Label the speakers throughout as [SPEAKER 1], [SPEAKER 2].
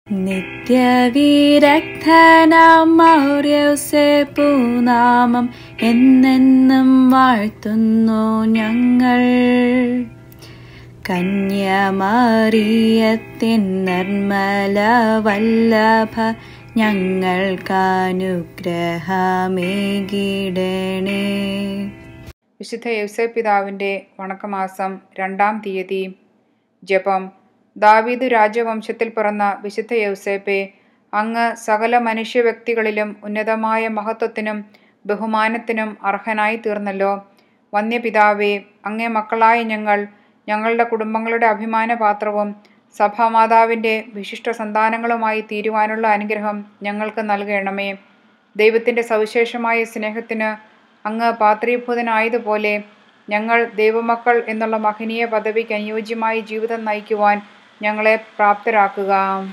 [SPEAKER 1] നിത്യവിരക്തനാം മൗര്യസേപുനാമം എന്നെന്നും വാഴ്ത്തുന്നു ഞങ്ങൾ കന്യമറിയത്തിൻ നിർമ്മല വല്ലഭ ഞങ്ങൾക്കനുഗ്രഹമേകിടണേ
[SPEAKER 2] വിശുദ്ധ യൗസപിതാവിൻ്റെ വണക്കമാസം രണ്ടാം തീയതി ജപം ദാവീദ് രാജവംശത്തിൽ പിറന്ന വിശുദ്ധ യൗസേപ്പെ അങ്ങ് സകല മനുഷ്യ വ്യക്തികളിലും ഉന്നതമായ മഹത്വത്തിനും ബഹുമാനത്തിനും അർഹനായി തീർന്നല്ലോ വന്യപിതാവേ അങ്ങേ മക്കളായ ഞങ്ങൾ ഞങ്ങളുടെ കുടുംബങ്ങളുടെ അഭിമാനപാത്രവും സഭാമാതാവിൻ്റെ വിശിഷ്ട സന്താനങ്ങളുമായി തീരുവാനുള്ള അനുഗ്രഹം ഞങ്ങൾക്ക് നൽകണമേ ദൈവത്തിൻ്റെ സവിശേഷമായ സ്നേഹത്തിന് അങ്ങ് പാത്രീഭൂതനായതുപോലെ ഞങ്ങൾ ദൈവമക്കൾ എന്നുള്ള മഹനീയ പദവിക്ക് അനുയോജ്യമായി ജീവിതം നയിക്കുവാൻ ഞങ്ങളെ പ്രാപ്തരാക്കുക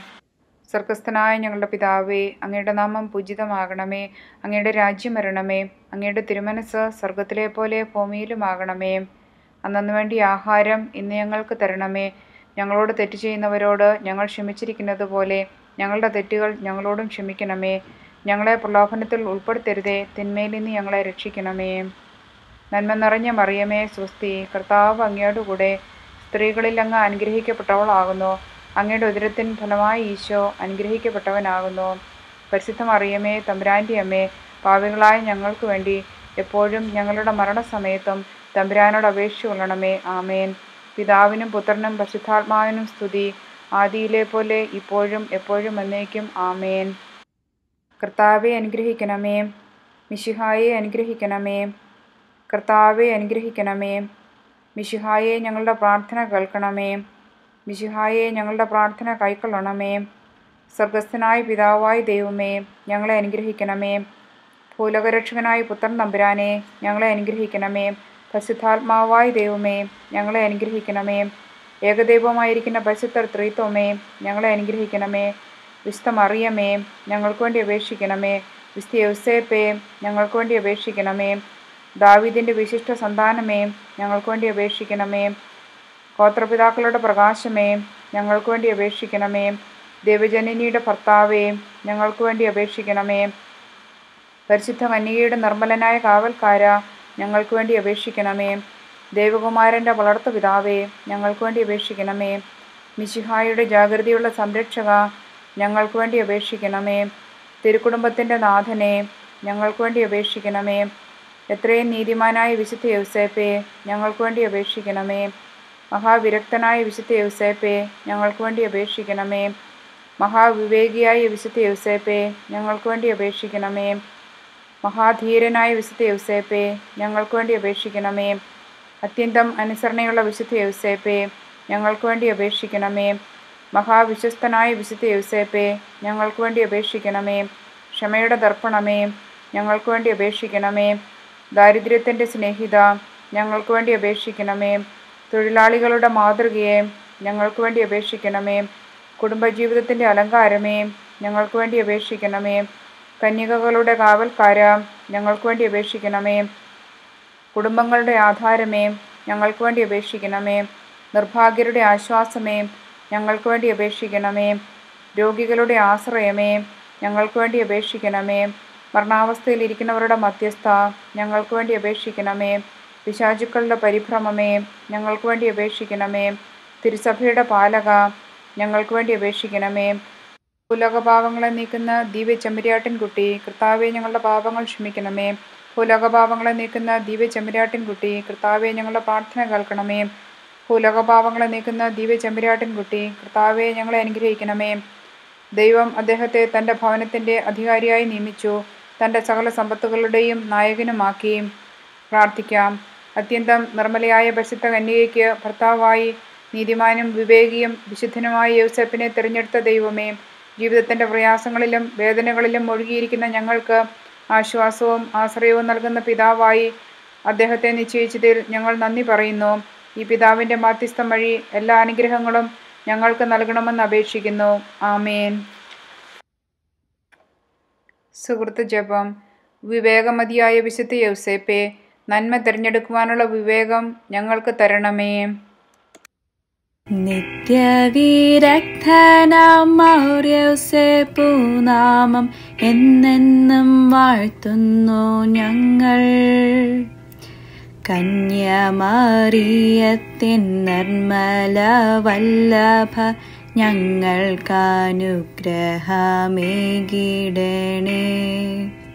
[SPEAKER 2] സ്വർഗസ്ഥനായ ഞങ്ങളുടെ പിതാവേ അങ്ങയുടെ നാമം പൂജിതമാകണമേ അങ്ങയുടെ രാജ്യം വരണമേ അങ്ങയുടെ തിരുമനസ് സ്വർഗത്തിലെ പോലെ ഭൂമിയിലുമാകണമേ അന്നു വേണ്ടി ആഹാരം ഇന്ന് ഞങ്ങൾക്ക് തരണമേ ഞങ്ങളോട് തെറ്റ് ചെയ്യുന്നവരോട് ഞങ്ങൾ ക്ഷമിച്ചിരിക്കുന്നത് പോലെ ഞങ്ങളുടെ തെറ്റുകൾ ഞങ്ങളോടും ക്ഷമിക്കണമേ ഞങ്ങളെ പ്രലോഭനത്തിൽ ഉൾപ്പെടുത്തരുതേ തിന്മയിൽ നിന്ന് ഞങ്ങളെ രക്ഷിക്കണമേ നന്മ നിറഞ്ഞ മറിയമേ സ്വസ്തി കർത്താവ് അങ്ങയോട് കൂടെ സ്ത്രീകളിൽ അങ്ങ് അനുഗ്രഹിക്കപ്പെട്ടവളാകുന്നു അങ്ങയുടെ ഉദരത്തിൻ ഫലമായി ഈശോ അനുഗ്രഹിക്കപ്പെട്ടവനാകുന്നു പരിശുദ്ധ മറിയമേ തമ്പുരാൻ്റെ അമ്മേ പാവികളായ ഞങ്ങൾക്ക് വേണ്ടി എപ്പോഴും ഞങ്ങളുടെ മരണസമയത്തും തമ്പുരാനോട് അപേക്ഷ കൊള്ളണമേ ആമേൻ പിതാവിനും പുത്രനും പരിശുദ്ധാത്മാവിനും സ്തുതി ആദിയിലെ പോലെ ഇപ്പോഴും എപ്പോഴും എന്നേക്കും ആമേൻ കർത്താവെ അനുഗ്രഹിക്കണമേ മിശിഹായെ അനുഗ്രഹിക്കണമേ കർത്താവെ അനുഗ്രഹിക്കണമേ മിശിഹായെ ഞങ്ങളുടെ പ്രാർത്ഥന കേൾക്കണമേ മിശിഹായെ ഞങ്ങളുടെ പ്രാർത്ഥന കൈക്കൊള്ളണമേ സ്വർഗസ്ഥനായ പിതാവായ ദൈവമേ ഞങ്ങളെ അനുഗ്രഹിക്കണമേ ഭൂലോകരക്ഷകനായ പുത്രൻ തമ്പുരാനെ ഞങ്ങളെ അനുഗ്രഹിക്കണമേ പരിശുദ്ധാത്മാവായ ദൈവമേ ഞങ്ങളെ അനുഗ്രഹിക്കണമേ ഏകദൈവമായിരിക്കുന്ന പരിശുദ്ധ ത്രിത്വമേ ഞങ്ങളെ അനുഗ്രഹിക്കണമേ വിശുദ്ധ മറിയമേ ഞങ്ങൾക്ക് വേണ്ടി അപേക്ഷിക്കണമേ വിശുദ്ധ യൗസേപ്പേ ഞങ്ങൾക്ക് വേണ്ടി അപേക്ഷിക്കണമേ ദാവീദിൻ്റെ വിശിഷ്ട സന്താനമേ ഞങ്ങൾക്ക് വേണ്ടി അപേക്ഷിക്കണമേ ഗോത്രപിതാക്കളുടെ പ്രകാശമേ ഞങ്ങൾക്ക് വേണ്ടി അപേക്ഷിക്കണമേ ദേവജനനിയുടെ ഭർത്താവേ ഞങ്ങൾക്ക് വേണ്ടി അപേക്ഷിക്കണമേ പരിശുദ്ധ കന്യകയുടെ നിർമ്മലനായ കാവൽക്കാര ഞങ്ങൾക്ക് വേണ്ടി അപേക്ഷിക്കണമേ ദേവകുമാരൻ്റെ വളർത്തു പിതാവേ ഞങ്ങൾക്ക് വേണ്ടി അപേക്ഷിക്കണമേ മിശിഹായുടെ ജാഗ്രതയുള്ള സംരക്ഷക ഞങ്ങൾക്ക് വേണ്ടി അപേക്ഷിക്കണമേ തിരുക്കുടുംബത്തിൻ്റെ നാഥനെ ഞങ്ങൾക്ക് വേണ്ടി അപേക്ഷിക്കണമേ എത്രയും നീതിമാനായ വിശുദ്ധ യൗസേപ്പെ ഞങ്ങൾക്ക് വേണ്ടി അപേക്ഷിക്കണമേ മഹാവിരക്തനായ വിശുദ്ധ യൗസേപ്പെ ഞങ്ങൾക്ക് വേണ്ടി അപേക്ഷിക്കണമേ മഹാവിവേകിയായ വിശുദ്ധ യൗസേപ്പെ ഞങ്ങൾക്ക് വേണ്ടി അപേക്ഷിക്കണമേ മഹാധീരനായ വിശുദ്ധ യൗസേപ്പെ ഞങ്ങൾക്ക് വേണ്ടി അപേക്ഷിക്കണമേ അത്യന്തം അനുസരണയുള്ള വിശുദ്ധ യൗസേപ്പെ ഞങ്ങൾക്ക് വേണ്ടി അപേക്ഷിക്കണമേ മഹാവിശ്വസ്തനായ വിശുദ്ധ യൗസേപ്പെ ഞങ്ങൾക്ക് വേണ്ടി അപേക്ഷിക്കണമേ ക്ഷമയുടെ ദർപ്പണമേ ഞങ്ങൾക്ക് വേണ്ടി അപേക്ഷിക്കണമേ ദാരിദ്ര്യത്തിൻ്റെ സ്നേഹിത ഞങ്ങൾക്ക് വേണ്ടി അപേക്ഷിക്കണമേ തൊഴിലാളികളുടെ മാതൃകയെ ഞങ്ങൾക്ക് വേണ്ടി അപേക്ഷിക്കണമേ കുടുംബജീവിതത്തിൻ്റെ അലങ്കാരമേ ഞങ്ങൾക്ക് വേണ്ടി അപേക്ഷിക്കണമേ കന്യകകളുടെ കാവൽക്കാര ഞങ്ങൾക്ക് വേണ്ടി അപേക്ഷിക്കണമേ കുടുംബങ്ങളുടെ ആധാരമേ ഞങ്ങൾക്ക് വേണ്ടി അപേക്ഷിക്കണമേ നിർഭാഗ്യരുടെ ആശ്വാസമേ ഞങ്ങൾക്ക് വേണ്ടി അപേക്ഷിക്കണമേ രോഗികളുടെ ആശ്രയമേ ഞങ്ങൾക്ക് വേണ്ടി അപേക്ഷിക്കണമേ മരണാവസ്ഥയിലിരിക്കുന്നവരുടെ മധ്യസ്ഥ ഞങ്ങൾക്ക് വേണ്ടി അപേക്ഷിക്കണമേ പിശാചുക്കളുടെ പരിഭ്രമമേ ഞങ്ങൾക്ക് വേണ്ടി അപേക്ഷിക്കണമേ തിരുസഭയുടെ പാലക ഞങ്ങൾക്ക് വേണ്ടി അപേക്ഷിക്കണമേ ഭൂലോകപാപങ്ങളെ നീക്കുന്ന ദിവ്യ ചെമ്മരിയാട്ടിൻകുട്ടി കർത്താവെ ഞങ്ങളുടെ പാപങ്ങൾ ക്ഷമിക്കണമേ ഭൂലോകപാപങ്ങളെ നീക്കുന്ന ദിവ്യ ചെമ്മരിയാട്ടിൻകുട്ടി കർത്താവെ ഞങ്ങളുടെ പ്രാർത്ഥന കേൾക്കണമേ ഭൂലോകപാപങ്ങളെ നീക്കുന്ന ദിവ്യ ചെമ്മരിയാട്ടിൻകുട്ടി കർത്താവെ ഞങ്ങളെ അനുഗ്രഹിക്കണമേ ദൈവം അദ്ദേഹത്തെ തൻ്റെ ഭവനത്തിൻ്റെ അധികാരിയായി നിയമിച്ചു തൻ്റെ സകല സമ്പത്തുകളുടെയും നായകനുമാക്കി പ്രാർത്ഥിക്കാം അത്യന്തം നിർമ്മലയായ പരിശുദ്ധ കന്യകയ്ക്ക് ഭർത്താവായി നീതിമാനും വിവേകിയും വിശുദ്ധനുമായ യോസെപ്പിനെ തിരഞ്ഞെടുത്ത ദൈവമേ ജീവിതത്തിൻ്റെ പ്രയാസങ്ങളിലും വേദനകളിലും ഒഴുകിയിരിക്കുന്ന ഞങ്ങൾക്ക് ആശ്വാസവും ആശ്രയവും നൽകുന്ന പിതാവായി അദ്ദേഹത്തെ നിശ്ചയിച്ചതിൽ ഞങ്ങൾ നന്ദി പറയുന്നു ഈ പിതാവിൻ്റെ മാധ്യസ്ഥം വഴി എല്ലാ അനുഗ്രഹങ്ങളും ഞങ്ങൾക്ക് നൽകണമെന്ന് അപേക്ഷിക്കുന്നു ആമേൻ സുഹൃത്ത് ജപം വിവേകമതിയായ വിശുദ്ധ യൗസേപ്പെ നന്മ തിരഞ്ഞെടുക്കുവാനുള്ള വിവേകം ഞങ്ങൾക്ക് തരണമേ
[SPEAKER 1] നിത്യവിരക്തനാം മൗര്യസെ പൂനാമം എന്നെന്നും വാഴ്ത്തുന്നു ഞങ്ങൾ കന്യമറിയത്തിൻ നിർമ്മല വല്ലഭ ഞങ്ങൾക്കനുഗ്രഹമേകിടണേ